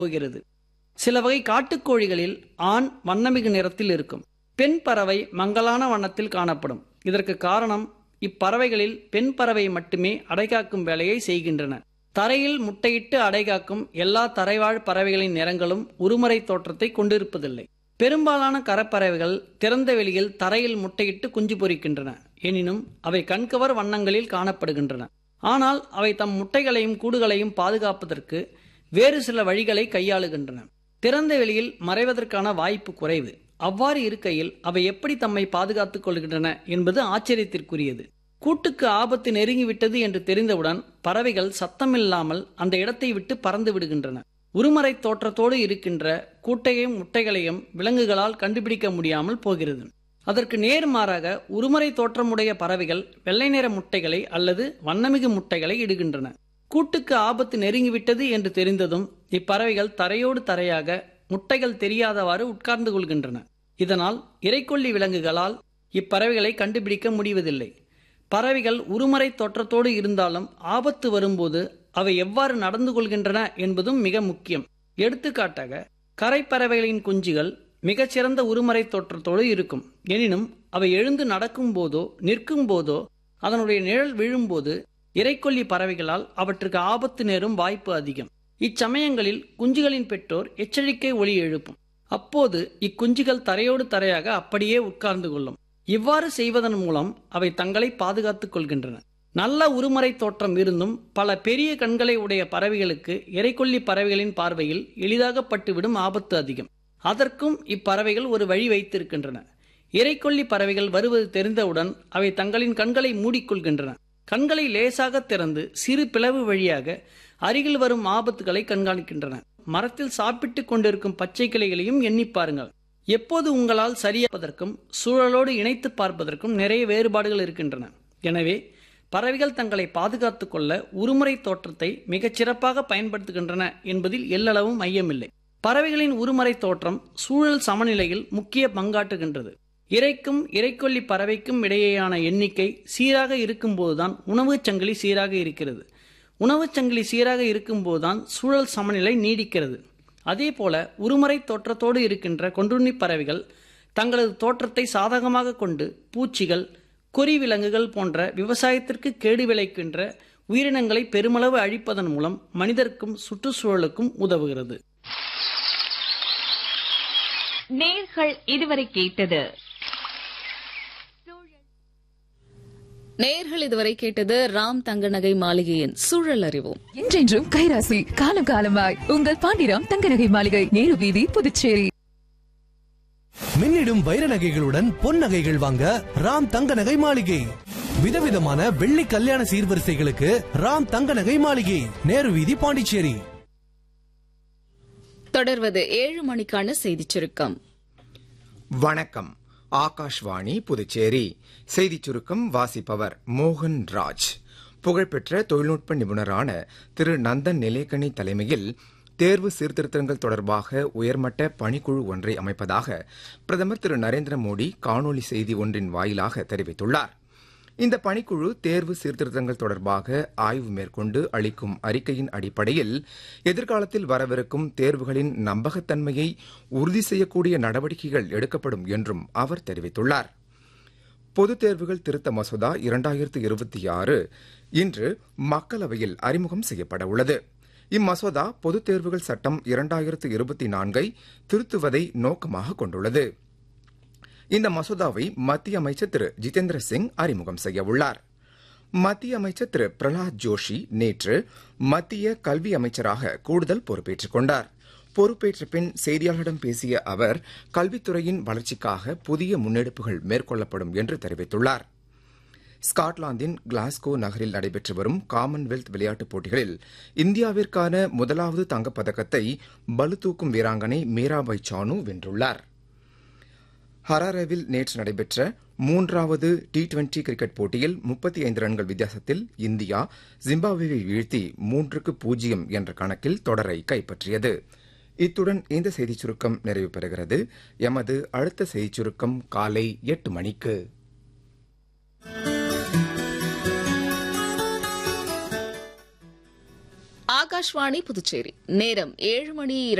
போகிறது சில வகை காட்டுக்கோழிகளில் ஆண் வண்ணமிகு நிறத்தில் இருக்கும் பெண் பறவை மங்கலான வண்ணத்தில் காணப்படும் இதற்கு காரணம் இப்பறவைகளில் பெண் பறவை மட்டுமே அடைகாக்கும் வேலையை செய்கின்றன தரையில் முட்டையிட்டு அடைகாக்கும் எல்லா தரைவாழ் பறவைகளின் நிறங்களும் உருமறை தோற்றத்தை கொண்டிருப்பதில்லை பெரும்பாலான கரப்பறவைகள் திறந்த வெளியில் தரையில் முட்டையிட்டு குஞ்சு பொரிக்கின்றன எனினும் அவை கண்கவர் வண்ணங்களில் காணப்படுகின்றன ஆனால் அவை தம் முட்டைகளையும் கூடுகளையும் பாதுகாப்பதற்கு வேறு சில வழிகளை கையாளுகின்றன திறந்த வெளியில் மறைவதற்கான வாய்ப்பு குறைவு அவ்வாறு இருக்கையில் அவை எப்படி தம்மை பாதுகாத்துக் கொள்கின்றன என்பது ஆச்சரியத்திற்குரியது கூட்டுக்கு ஆபத்து நெருங்கிவிட்டது என்று தெரிந்தவுடன் பறவைகள் சத்தமில்லாமல் அந்த இடத்தை விட்டு பறந்து விடுகின்றன உருமறை தோற்றத்தோடு இருக்கின்ற கூட்டையும் முட்டைகளையும் விலங்குகளால் கண்டுபிடிக்க முடியாமல் போகிறது அதற்கு நேர்மாறாக உருமறை தோற்றமுடைய பறவைகள் வெள்ளை நிற முட்டைகளை அல்லது வண்ணமிகு முட்டைகளை இடுகின்றன கூட்டுக்கு ஆபத்து நெருங்கிவிட்டது என்று தெரிந்ததும் இப்பறவைகள் தரையோடு தரையாக முட்டைகள் தெரியாதவாறு உட்கார்ந்து கொள்கின்றன இதனால் இறைக்கொல்லி விலங்குகளால் இப்பறவைகளை கண்டுபிடிக்க முடிவதில்லை பறவைகள் உருமறை தோற்றத்தோடு இருந்தாலும் ஆபத்து வரும்போது அவை எவ்வாறு நடந்து கொள்கின்றன என்பதும் மிக முக்கியம் எடுத்துக்காட்டாக கரைப்பறவைகளின் குஞ்சுகள் மிகச்சிறந்த உருமறை தோற்றத்தோடு இருக்கும் எனினும் அவை எழுந்து நடக்கும் போதோ நிற்கும் போதோ அதனுடைய நிழல் விழும்போது இறைக்கொல்லி பறவைகளால் அவற்றுக்கு ஆபத்து நேரும் வாய்ப்பு அதிகம் இச்சமயங்களில் குஞ்சுகளின் பெற்றோர் எச்சரிக்கை ஒலி எழுப்பும் அப்போது இக்குஞ்சுகள் தரையோடு தரையாக அப்படியே உட்கார்ந்து கொள்ளும் இவ்வாறு செய்வதன் மூலம் அவை தங்களை பாதுகாத்துக் கொள்கின்றன நல்ல உருமறை தோற்றம் இருந்தும் பல பெரிய கண்களை உடைய பறவைகளுக்கு இறைக்கொல்லி பறவைகளின் பார்வையில் எளிதாக பட்டுவிடும் ஆபத்து அதிகம் அதற்கும் இப்பறவைகள் ஒரு வழி வைத்திருக்கின்றன இறைக்கொல்லி பறவைகள் வருவது தெரிந்தவுடன் அவை தங்களின் கண்களை மூடிக்கொள்கின்றன கண்களை லேசாக திறந்து சிறு பிளவு வழியாக அருகில் வரும் ஆபத்துகளை கண்காணிக்கின்றன மரத்தில் சாப்பிட்டுக் கொண்டிருக்கும் பச்சை கிளைகளையும் எண்ணி பாருங்கள் எப்போது உங்களால் சரியாப்பதற்கும் சூழலோடு இணைத்து பார்ப்பதற்கும் நிறைய வேறுபாடுகள் இருக்கின்றன எனவே பறவைகள் தங்களை பாதுகாத்துக் கொள்ள உருமுறை தோற்றத்தை மிகச் சிறப்பாக பயன்படுத்துகின்றன என்பதில் எல்லளவும் ஐயமில்லை பறவைகளின் உருமறை தோற்றம் சூழல் சமநிலையில் முக்கிய பங்காற்றுகின்றது இறைக்கும் இறைக்கொல்லி பறவைக்கும் இடையேயான எண்ணிக்கை சீராக இருக்கும்போதுதான் உணவுச் சங்கிலி சீராக இருக்கிறது உணவுச் சங்கிலி சீராக இருக்கும்போதுதான் சூழல் சமநிலை நீடிக்கிறது அதே போல உருமறை தோற்றத்தோடு இருக்கின்ற கொன்றுண்ணி பறவைகள் தங்களது தோற்றத்தை சாதகமாக கொண்டு பூச்சிகள் கொறி விலங்குகள் போன்ற விவசாயத்திற்கு கேடு விளைக்கின்ற உயிரினங்களை பெருமளவு அழிப்பதன் மூலம் மனிதருக்கும் சுற்றுச்சூழலுக்கும் உதவுகிறது நேர்கள் இதுவரை கேட்டது நேயர்கள் இதுவரை கேட்டது ராம் தங்கநகை மாளிகையின் சூழல் அறிவோம் என்றென்றும் கைராசி காலம் காலமாய் உங்கள் பாண்டிராம் தங்கநகை மாளிகை நேரு வீதி புதுச்சேரி மின்னிடும் வைர நகைகளுடன் பொன் நகைகள் வாங்க ராம் தங்க நகை மாளிகை விதவிதமான வெள்ளி கல்யாண சீர்வரிசைகளுக்கு ராம் தங்க நகை மாளிகை நேரு வீதி பாண்டிச்சேரி தொடர்வது ஏழு மணிக்கான செய்திச் சுருக்கம் வணக்கம் ஆகாஷ்வாணி புதுச்சேரி செய்திச் சுருக்கம் வாசிப்பவர் மோகன் ராஜ் புகழ்பெற்ற தொழில்நுட்ப நிபுணரான திரு நந்தன் நிலேக்கனி தலைமையில் தேர்வு சீர்திருத்தங்கள் தொடர்பாக உயர்மட்ட பணிக்குழு ஒன்றை அமைப்பதாக பிரதமர் திரு நரேந்திர மோடி காணொலி செய்தி ஒன்றின் வாயிலாக தெரிவித்துள்ளார் இந்த பணிக்குழு தேர்வு சீர்திருத்தங்கள் தொடர்பாக ஆய்வு மேற்கொண்டு அளிக்கும் அறிக்கையின் அடிப்படையில் எதிர்காலத்தில் வரவிருக்கும் தேர்வுகளின் நம்பகத்தன்மையை உறுதி செய்யக்கூடிய நடவடிக்கைகள் எடுக்கப்படும் என்றும் அவர் தெரிவித்துள்ளார் பொதுத் தேர்வுகள் திருத்த மசோதா இரண்டாயிரத்து இருபத்தி ஆறு இன்று மக்களவையில் அறிமுகம் செய்யப்பட உள்ளது இம்மசோதா பொதுத் தேர்வுகள் சட்டம் இரண்டாயிரத்து இருபத்தி நான்கை திருத்துவதை நோக்கமாக கொண்டுள்ளது இந்த மசோதாவை மத்திய அமைச்சர் திரு ஜிதேந்திர சிங் அறிமுகம் செய்ய உள்ளார் மத்திய அமைச்சர் திரு பிரகலாத் ஜோஷி நேற்று மத்திய கல்வி அமைச்சராக கூடுதல் பொறுப்பேற்றுக் கொண்டார் பொறுப்பேற்ற பின் செய்தியாளர்களிடம் பேசிய அவர் கல்வித்துறையின் வளர்ச்சிக்காக புதிய முன்னெடுப்புகள் மேற்கொள்ளப்படும் என்று தெரிவித்துள்ளார் ஸ்காட்லாந்தின் கிளாஸ்கோ நகரில் நடைபெற்று வரும் காமன்வெல்த் விளையாட்டுப் போட்டிகளில் இந்தியாவிற்கான முதலாவது தங்கப்பதக்கத்தை பளுதூக்கும் வீராங்கனை மீராபாய் சானு வென்றுள்ளார் ஹராரேவில் நேற்று நடைபெற்ற மூன்றாவது டி டுவெண்டி கிரிக்கெட் போட்டியில் முப்பத்தி ஐந்து ரன்கள் வித்தியாசத்தில் இந்தியா ஜிம்பாப்வேவை வீழ்த்தி மூன்றுக்கு பூஜ்ஜியம் என்ற கணக்கில் தொடரை கைப்பற்றியது இத்துடன் இந்த செய்திச் சுருக்கம் நிறைவு பெறுகிறது எமது அடுத்த செய்திச் சுருக்கம் காலை எட்டு மணிக்கு ஆகாஷ் ஆகாஷ்வாணி புதுச்சேரி நேரம் ஏழு மணி